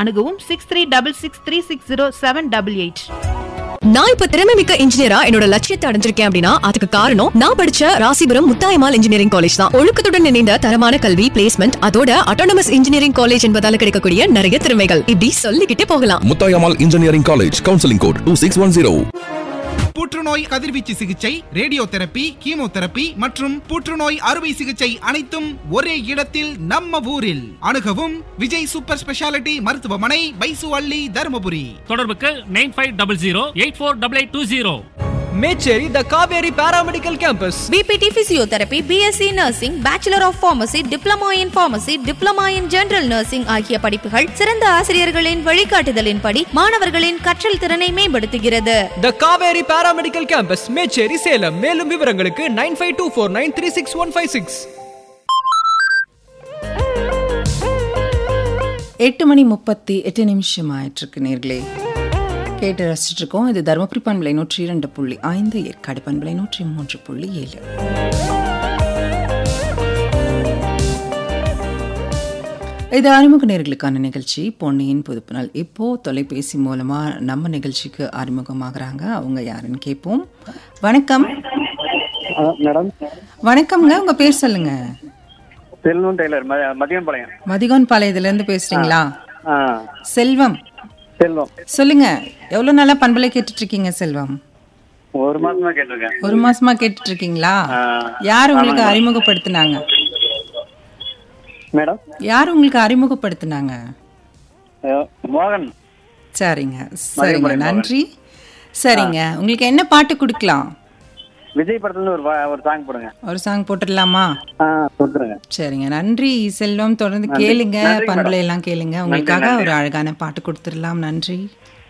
அணுகவும் six three double six three six zero seven double eight நான் இப்ப திறமை மிக்க இன்ஜினியரா என்னோட லட்சியத்தை அடைஞ்சிருக்கேன் அப்படின்னா அதுக்கு காரணம் நான் படிச்ச ராசிபுரம் முத்தாயமால் இன்ஜினியரிங் காலேஜ் தான் ஒழுக்கத்துடன் இணைந்த தரமான கல்வி பிளேஸ்மெண்ட் அதோட அட்டானமஸ் இன்ஜினியரிங் காலேஜ் என்பதால கிடைக்கக்கூடிய நிறைய திறமைகள் இப்படி சொல்லிக்கிட்டே போகலாம் Muthayammal engineering college counselling code two six one zero புற்றுநோய் கதிர்வீச்சு சிகிச்சை ரேடியோ தெரப்பி கீமோதெரப்பி மற்றும் புற்றுநோய் அறுவை சிகிச்சை அனைத்தும் ஒரே இடத்தில் நம்ம ஊரில் அணுகவும் விஜய் சூப்பர் ஸ்பெஷாலிட்டி மருத்துவமனை பைசு அள்ளி தருமபுரி தொடர்புக்கு nine five double zero eight four double eight two zero Mecheri the Kaveri paramedical campus BPT physiotherapy BSc nursing bachelor of pharmacy diploma in pharmacy diploma in general nursing ஆகிய படிப்புகள் சிறந்த ஆசிரியர்களின் வழிகாட்டுதலின்படி மாணவர்களின் கற்றல் திறனை மேம்படுத்துகிறது the Kaveri paramedical campus Mecheri Salem மேலும் விவரங்களுக்கு nine five two four nine three six one five six எட்டு மணி முப்பத்தி எட்டு நிமிஷம் ஆயிட்டிருக்கு நேர்களே கேட்டு ரசிச்சுட்டு இருக்கோம் இது தருமபுரி பண்பலை நூற்றி இரண்டு புள்ளி ஐந்து ஏற்காடு பண்பலை நூற்றி மூன்று புள்ளி ஏழு இது அறிமுக நேர்களுக்கான நிகழ்ச்சி பொன்னியின் புதுப்புநாள் இப்போ தொலைபேசி மூலமா நம்ம நிகழ்ச்சிக்கு அறிமுகமாகறாங்க அவங்க யாருன்னு கேட்போம் வணக்கம் மேடம் வணக்கம்ங்க உங்க பேர் சொல்லுங்க செல்வம் டெய்லர் ம- மதியம்பாளையம் மதிகோன் பாளையத்துல இருந்து பேசுறீங்களா ஆ செல்வம் செல்வம் சொல்லுங்க எவ்வளவு நாளா பண்பலை கேட்டுட்டு இருக்கீங்க செல்வம் ஒரு மாசமா கேட்டிருக்கேன் ஒரு மாசமா கேட்டுட்டு இருக்கீங்களா ஆ. யார் உங்களுக்கு அறிமுகப்படுத்தினாங்க மேடம் யார் உங்களுக்கு அறிமுகப்படுத்தினாங்க அஹ், மோகன் சரிங்க சரிங்க மதியம்பாளையம் நன்றி சரிங்க உங்களுக்கு என்ன பாட்டு கொடுக்கலாம் விஜய் படத்துல இருந்து ஒரு பா- ஒரு சாங் போடுங்க ஒரு சாங் போட்டுடலாமா ஆ கொடுத்துருங்க சரிங்க நன்றி செல்வம் தொடர்ந்து நன்றி. கேளுங்க நன்றி, மேடம். பண்பலை எல்லாம் கேளுங்க உங்களுக்காக நன்றி. ஒரு அழகான பாட்டு கொடுத்துடலாம் நன்றி